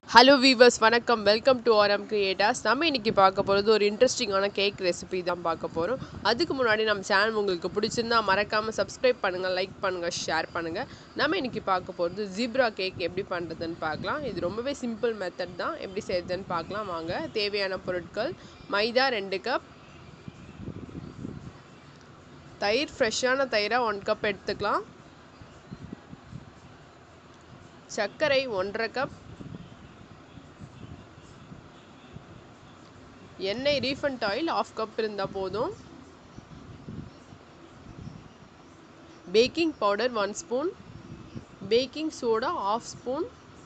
hello viewers வணக்கம் welcome to RM creators நம்ம இன்னைக்கு பார்க்க போகிறது ஒரு இன்ட்ரெஸ்டிங்கான கேக் ரெசிபி தான் பார்க்க போகிறோம் அதுக்கு முன்னாடி நம்ம சேனல் உங்களுக்கு பிடிச்சிருந்தா மறக்காமல் சப்ஸ்கிரைப் பண்ணுங்கள் லைக் பண்ணுங்கள் ஷேர் பண்ணுங்கள் நம்ம இன்னைக்கு பார்க்க போகிறது ஜீப்ரா கேக் எப்படி பண்ணுறதுன்னு பார்க்கலாம் இது ரொம்பவே சிம்பிள் மெத்தட் தான் எப்படி செய்யறதுன்னு பார்க்கலாம் வாங்க தேவையான பொருட்கள் மைதா ரெண்டு கப் தயிர் ஃப்ரெஷ்ஷான தயிராக ஒன் கப் எடுத்துக்கலாம் சர்க்கரை ஒன்றரை கப் எண்ணெய் ரீஃபண்ட் ஆயில் ஆஃப் கப் இருந்தால் போதும் baking powder one spoon baking soda half spoon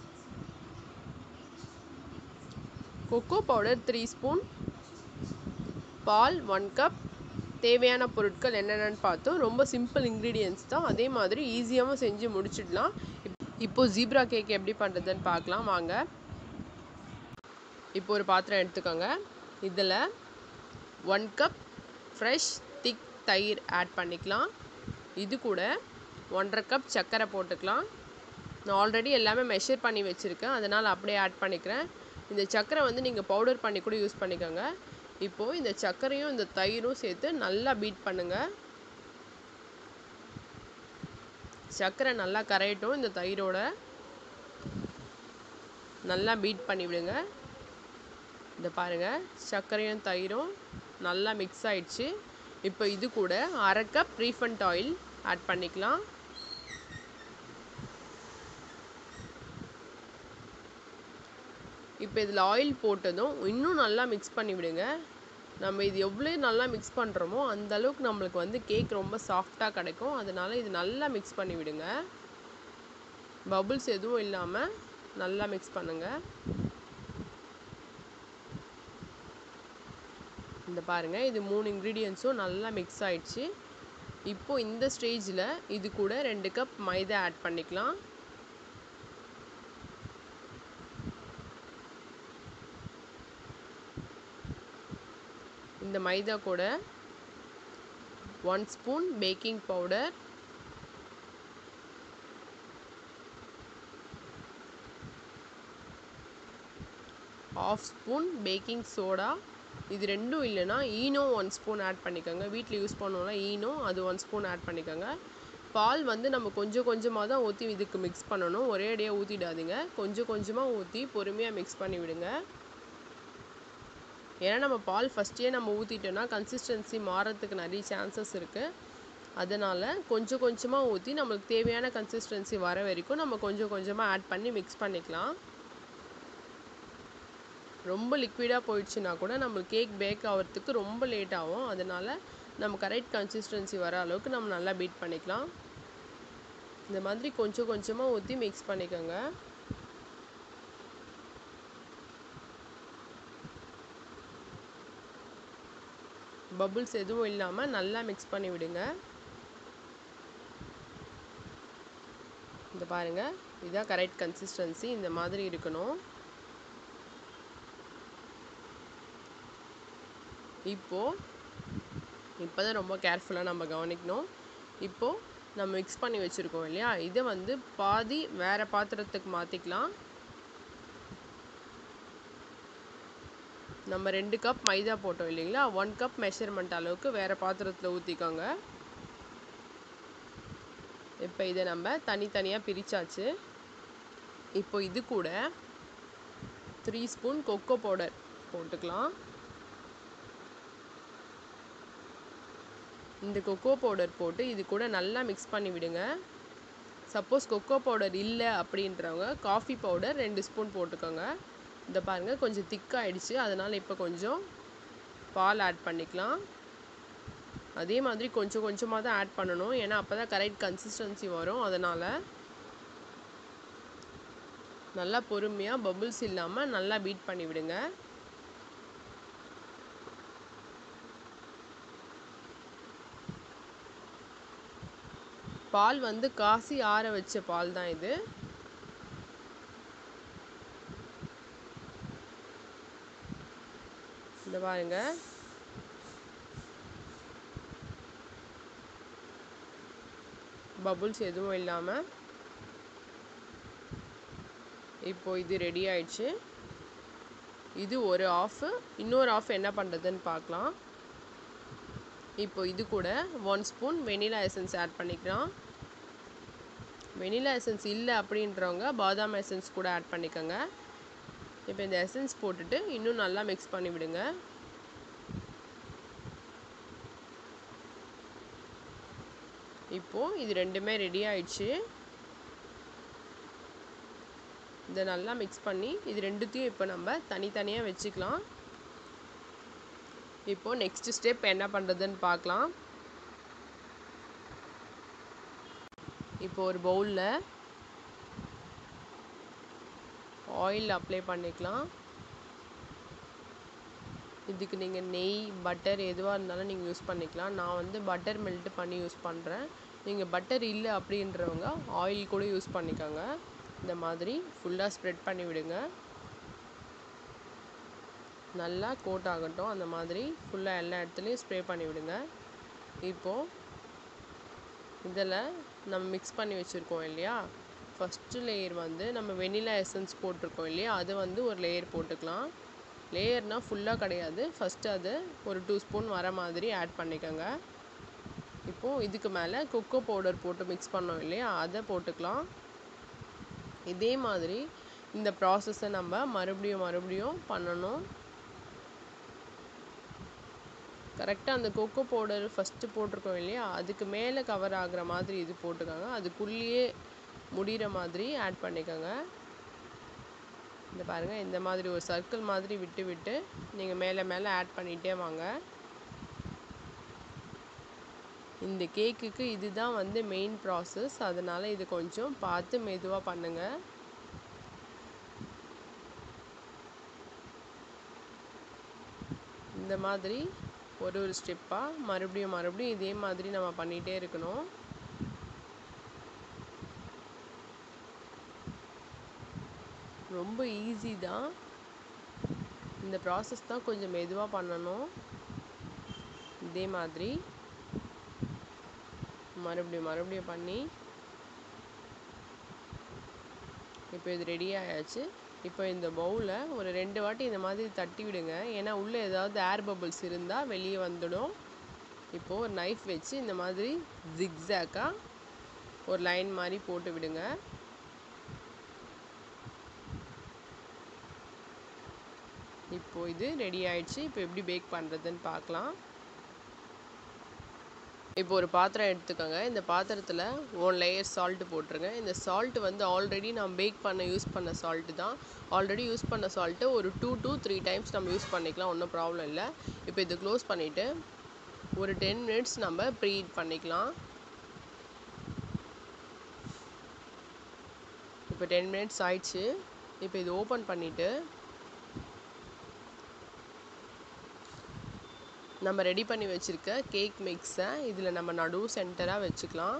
cocoa powder three spoon பால் ஒன் கப் தேவையான பொருட்கள் என்னென்னு பார்த்தோம் ரொம்ப சிம்பிள் இன்க்ரீடியன்ஸ் தான் அதே மாதிரி ஈஸியாகவும் செஞ்சு முடிச்சிடலாம் இப்போ ஜீப்ரா கேக் எப்படி பண்ணுறதுன்னு பார்க்கலாம் வாங்க இப்போ ஒரு பாத்திரம் எடுத்துக்கோங்க இதில் ஒன் கப் ஃப்ரெஷ் திக் தயிர் ஆட் பண்ணிக்கலாம் இது கூட ஒன்றரை கப் சர்க்கரை போட்டுக்கலாம் நான் ஆல்ரெடி எல்லாமே மெஷர் பண்ணி வச்சுருக்கேன் அதனால் அப்படியே ஆட் பண்ணிக்கிறேன் இந்த சர்க்கரை வந்து நீங்கள் பவுடர் பண்ணி கூட யூஸ் பண்ணிக்கோங்க இப்போது இந்த சர்க்கரையும் இந்த தயிரும் சேர்த்து நல்லா பீட் பண்ணுங்கள் சர்க்கரை நல்லா கரையட்டும் இந்த தயிரோட நல்லா பீட் பண்ணி விடுங்க இந்த பாருங்கள் சர்க்கரையும் தயிரும் நல்லா மிக்ஸ் ஆயிடுச்சு இப்போ இது கூட அரை கப் ரீஃபண்ட் ஆயில் ஆட் பண்ணிக்கலாம் இப்போ இதில் ஆயில் போட்டதும் இன்னும் நல்லா மிக்ஸ் பண்ணி விடுங்க நம்ம இது எவ்வளோ நல்லா மிக்ஸ் பண்ணுறோமோ அந்த அளவுக்கு நம்மளுக்கு வந்து கேக் ரொம்ப சாஃப்டாக கிடைக்கும் அதனால இது நல்லா மிக்ஸ் பண்ணி விடுங்க பபுள்ஸ் எதுவும் இல்லாமல் நல்லா மிக்ஸ் பண்ணுங்கள் இந்த பாருங்கள் இது மூணு இன்க்ரீடியன்ஸும் நல்லா மிக்ஸ் ஆயிடுச்சு இப்போ இந்த ஸ்டேஜில் இது கூட ரெண்டு கப் மைதா ஆட் பண்ணிக்கலாம் இந்த மைதா கூட one spoon baking powder half spoon baking soda இது ரெண்டும் இல்லைன்னா ஈனோ ஒன் ஸ்பூன் ஆட் பண்ணிக்கோங்க வீட்டில் யூஸ் பண்ணுவோம்ல ஈனோ அது ஒன் ஸ்பூன் ஆட் பண்ணிக்கோங்க பால் வந்து நம்ம கொஞ்சம் கொஞ்சமாக தான் ஊற்றி இதுக்கு மிக்ஸ் பண்ணணும் ஒரே அடியாக ஊற்றிடாதீங்க கொஞ்சம் கொஞ்சமாக ஊற்றி பொறுமையாக மிக்ஸ் பண்ணி விடுங்க ஏன்னா நம்ம பால் ஃபஸ்ட்டே நம்ம ஊற்றிட்டோன்னா கன்சிஸ்டன்சி மாறத்துக்கு நிறைய சான்சஸ் இருக்குது அதனால் கொஞ்சம் கொஞ்சமாக ஊற்றி நம்மளுக்கு தேவையான கன்சிஸ்டன்சி வர வரைக்கும் நம்ம கொஞ்சம் கொஞ்சமாக ஆட் பண்ணி மிக்ஸ் பண்ணிக்கலாம் ரொம்ப லிக்விடாக போயிடுச்சுன்னா கூட நம்மளுக்கு கேக் பேக் ஆகிறதுக்கு ரொம்ப லேட் ஆகும் அதனால் நம்ம கரெக்ட் கன்சிஸ்டன்சி வர அளவுக்கு நம்ம நல்லா பீட் பண்ணிக்கலாம் இந்த மாதிரி கொஞ்சம் கொஞ்சமாக ஊற்றி மிக்ஸ் பண்ணிக்கோங்க பபுள்ஸ் எதுவும் இல்லாமல் நல்லா மிக்ஸ் பண்ணி விடுங்க இந்த பாருங்கள் இதுதான் கரெக்ட் கன்சிஸ்டன்சி இந்த மாதிரி இருக்கணும் இப்போது இப்போ தான் ரொம்ப கேர்ஃபுல்லாக நம்ம கவனிக்கணும் இப்போது நம்ம மிக்ஸ் பண்ணி வச்சுருக்கோம் இல்லையா இதை வந்து பாதி வேறு பாத்திரத்துக்கு மாற்றிக்கலாம் நம்ம ரெண்டு கப் மைதா போட்டோம் இல்லைங்களா ஒன் கப் மெஷர்மெண்ட் அளவுக்கு வேறு பாத்திரத்தில் ஊற்றிக்கோங்க இப்போ இதை நம்ம தனித்தனியாக பிரித்தாச்சு இப்போ இது கூட த்ரீ ஸ்பூன் கொக்கோ பவுடர் போட்டுக்கலாம் இந்த கொக்கோ பவுடர் போட்டு இது கூட நல்லா மிக்ஸ் பண்ணி விடுங்க சப்போஸ் கொக்கோ பவுடர் இல்லை அப்படின்றவங்க காஃபி பவுடர் ரெண்டு ஸ்பூன் போட்டுக்கோங்க இந்த பாருங்கள் கொஞ்சம் திக்காகிடுச்சு அதனால் இப்போ கொஞ்சம் பால் ஆட் பண்ணிக்கலாம் அதே மாதிரி கொஞ்சம் கொஞ்சமாக தான் ஆட் பண்ணணும் ஏன்னா அப்போ தான் கரெக்ட் கன்சிஸ்டன்சி வரும் அதனால் நல்லா பொறுமையாக பபுள்ஸ் இல்லாமல் நல்லா பீட் பண்ணி விடுங்க பால் வந்து காசி ஆற வச்ச பால் தான் இது இந்த பாருங்க பபுள்ஸ் எதுவும் இல்லாமல் இப்போ இது ரெடி ஆயிடுச்சு இது ஒரு ஆஃப் இன்னொரு ஆஃப் என்ன பண்ணுறதுன்னு பார்க்கலாம் இப்போ இது கூட one spoon vanilla essence add பண்ணிக்கலாம் வெனிலா எசன்ஸ் இல்லை அப்படின்றவங்க பாதாம் எசன்ஸ் கூட ஆட் பண்ணிக்கோங்க இப்போ இந்த எசன்ஸ் போட்டுட்டு இன்னும் நல்லா மிக்ஸ் பண்ணி விடுங்க இப்போது இது ரெண்டுமே ரெடி ஆயிடுச்சு இதை நல்லா மிக்ஸ் பண்ணி இது ரெண்டுத்தையும் இப்போ நம்ம தனித்தனியாக வச்சுக்கலாம் இப்போது நெக்ஸ்ட் ஸ்டெப் என்ன பண்ணுறதுன்னு பார்க்கலாம் இப்போ ஒரு பவுலில் ஆயில் அப்ளை பண்ணிக்கலாம் இதுக்கு நீங்கள் நெய் பட்டர் எதுவாக இருந்தாலும் நீங்கள் யூஸ் பண்ணிக்கலாம் நான் வந்து பட்டர் மெல்ட் பண்ணி யூஸ் பண்ணுறேன் நீங்கள் பட்டர் இல்லை அப்படின்றவங்க ஆயில் கூட யூஸ் பண்ணிக்கோங்க இந்த மாதிரி ஃபுல்லாக ஸ்ப்ரெட் பண்ணி விடுங்க நல்லா கோட் ஆகட்டும் அந்த மாதிரி ஃபுல்லாக எல்லா இடத்துலையும் ஸ்ப்ரே பண்ணி விடுங்க இப்போது இதில் நம்ம மிக்ஸ் பண்ணி வச்சுருக்கோம் இல்லையா ஃபஸ்ட்டு லேயர் வந்து நம்ம வெனிலா எசன்ஸ் போட்டிருக்கோம் இல்லையா அது வந்து ஒரு லேயர் போட்டுக்கலாம் லேயர்னால் ஃபுல்லாக கிடையாது ஃபஸ்ட்டு அது ஒரு டூ ஸ்பூன் வர மாதிரி ஆட் பண்ணிக்கோங்க இப்போது இதுக்கு மேலே கொக்கோ பவுடர் போட்டு மிக்ஸ் பண்ணோம் இல்லையா அதை போட்டுக்கலாம் இதே மாதிரி இந்த ப்ராசஸை நம்ம மறுபடியும் மறுபடியும் பண்ணணும் கரெக்டாக அந்த கொக்கோ பவுடர் ஃபஸ்ட்டு போட்டிருக்கோம் இல்லையா அதுக்கு மேலே கவர் ஆகுற மாதிரி இது போட்டுக்கோங்க அதுக்குள்ளேயே முடிகிற மாதிரி ஆட் பண்ணிக்கோங்க இந்த பாருங்கள் இந்த மாதிரி ஒரு சர்க்கிள் மாதிரி விட்டு விட்டு நீங்கள் மேலே மேலே ஆட் பண்ணிகிட்டே வாங்க இந்த கேக்குக்கு இதுதான் வந்து மெயின் ப்ராசஸ் அதனால் இது கொஞ்சம் பார்த்து மெதுவாக பண்ணுங்கள் இந்த மாதிரி ஒரு ஒரு ஸ்டெப்பாக மறுபடியும் மறுபடியும் இதே மாதிரி நம்ம பண்ணிகிட்டே இருக்கணும் ரொம்ப ஈஸி தான் இந்த ப்ராசஸ் தான் கொஞ்சம் மெதுவாக பண்ணணும் இதே மாதிரி மறுபடியும் மறுபடியும் பண்ணி இப்போ இது ரெடி ஆயாச்சு இப்போ இந்த பவுலை ஒரு ரெண்டு வாட்டி இந்த மாதிரி தட்டி விடுங்க ஏன்னா உள்ளே ஏதாவது ஏர் பபிள்ஸ் இருந்தால் வெளியே வந்துடும் இப்போது ஒரு நைஃப் வச்சு இந்த மாதிரி ஜிக்ஸாக்காக ஒரு லைன் மாதிரி போட்டு விடுங்க இப்போது இது ரெடி ஆயிடுச்சு இப்போ எப்படி பேக் பண்ணுறதுன்னு பார்க்கலாம் இப்போ ஒரு பாத்திரம் எடுத்துக்கோங்க இந்த பாத்திரத்தில் ஒன் லேயர் சால்ட்டு போட்டுருங்க இந்த சால்ட் வந்து ஆல்ரெடி நான் பேக் பண்ண யூஸ் பண்ண சால்ட்டு தான் ஆல்ரெடி யூஸ் பண்ண சால்ட்டு ஒரு டூ டூ த்ரீ டைம்ஸ் நம்ம யூஸ் பண்ணிக்கலாம் ஒன்றும் ப்ராப்ளம் இல்லை இப்போ இது க்ளோஸ் பண்ணிவிட்டு ஒரு டென் மினிட்ஸ் நம்ம ப்ரீட் பண்ணிக்கலாம் இப்போ டென் மினிட்ஸ் ஆயிடுச்சு இப்போ இது ஓப்பன் பண்ணிவிட்டு நம்ம ரெடி பண்ணி வச்சுருக்க கேக் மிக்ஸை இதில் நம்ம நடு சென்டராக வச்சுக்கலாம்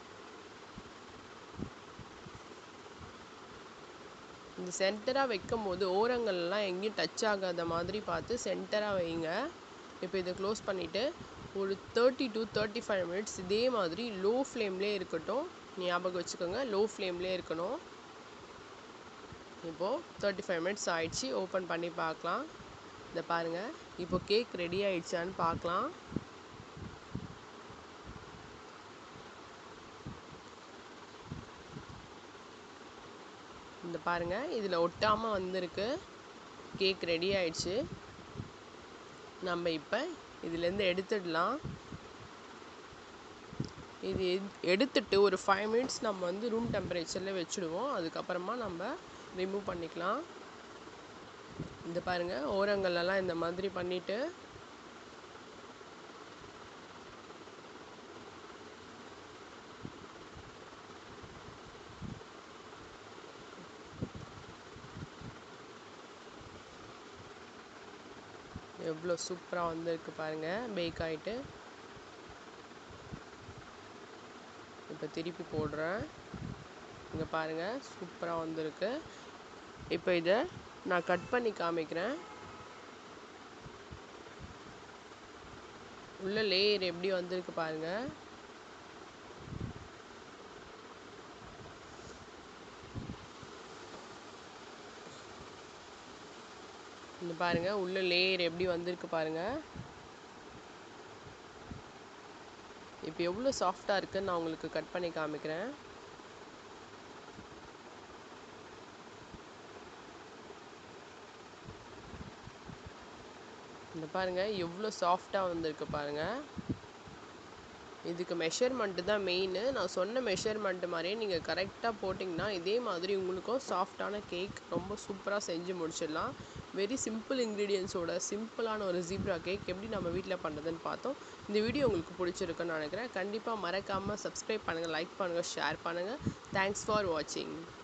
இந்த சென்டராக வைக்கும் போது ஓரங்கள்லாம் எங்கேயும் டச் ஆகாத மாதிரி பார்த்து சென்டராக வைங்க இப்போ இதை க்ளோஸ் பண்ணிவிட்டு ஒரு thirty to thirty five minutes இதே மாதிரி லோ ஃப்ளேம்லேயே இருக்கட்டும் ஞாபகம் வச்சுக்கோங்க லோ ஃப்ளேம்லேயே இருக்கணும் இப்போது தேர்ட்டி ஃபைவ் மினிட்ஸ் ஆயிடுச்சு ஓப்பன் பண்ணி பார்க்கலாம் இதை பாருங்கள் இப்போ கேக் ரெடி ஆயிடுச்சான்னு பார்க்கலாம் இந்த பாருங்கள் இதில் ஒட்டாமல் வந்திருக்கு கேக் ரெடி ஆயிடுச்சு நம்ம இப்போ இதுலேருந்து எடுத்துடலாம் இது எடுத்துட்டு ஒரு ஃபைவ் மினிட்ஸ் நம்ம வந்து ரூம் டெம்பரேச்சரில் வச்சுடுவோம் அதுக்கப்புறமா நம்ம ரிமூவ் பண்ணிக்கலாம் இந்த பாருங்க ஓரங்கள்லாம் இந்த மாதிரி பண்ணிட்டு எவ்வளோ சூப்பராக வந்திருக்கு பாருங்க பேக் ஆகிட்டு இப்போ திருப்பி போடுறேன் இங்கே பாருங்கள் சூப்பராக வந்திருக்கு இப்போ இதை நான் கட் பண்ணி காமிக்கிறேன் உள்ள லேயர் எப்படி வந்திருக்கு பாருங்க இந்த பாருங்க உள்ள லேயர் எப்படி வந்திருக்கு பாருங்க இப்போ எவ்வளோ சாஃப்டாக இருக்குன்னு நான் உங்களுக்கு கட் பண்ணி காமிக்கிறேன் இந்த பாருங்க எவ்வளோ சாஃப்டாக வந்திருக்கு பாருங்க இதுக்கு மெஷர்மெண்ட்டு தான் மெயின் நான் சொன்ன மெஷர்மெண்ட் மாதிரியே நீங்கள் கரெக்டாக போட்டிங்கன்னா இதே மாதிரி உங்களுக்கும் சாஃப்டான கேக் ரொம்ப சூப்பராக செஞ்சு முடிச்சிடலாம் வெரி சிம்பிள் இன்க்ரீடியன்ஸோட சிம்பிளான ஒரு ஜீப்ரா கேக் எப்படி நம்ம வீட்டில் பண்ணுறதுன்னு பார்த்தோம் இந்த வீடியோ உங்களுக்கு பிடிச்சிருக்குன்னு நினைக்கிறேன் கண்டிப்பாக மறக்காமல் சப்ஸ்கிரைப் பண்ணுங்கள் லைக் பண்ணுங்கள் ஷேர் பண்ணுங்கள் தேங்க்ஸ் ஃபார் வாட்சிங்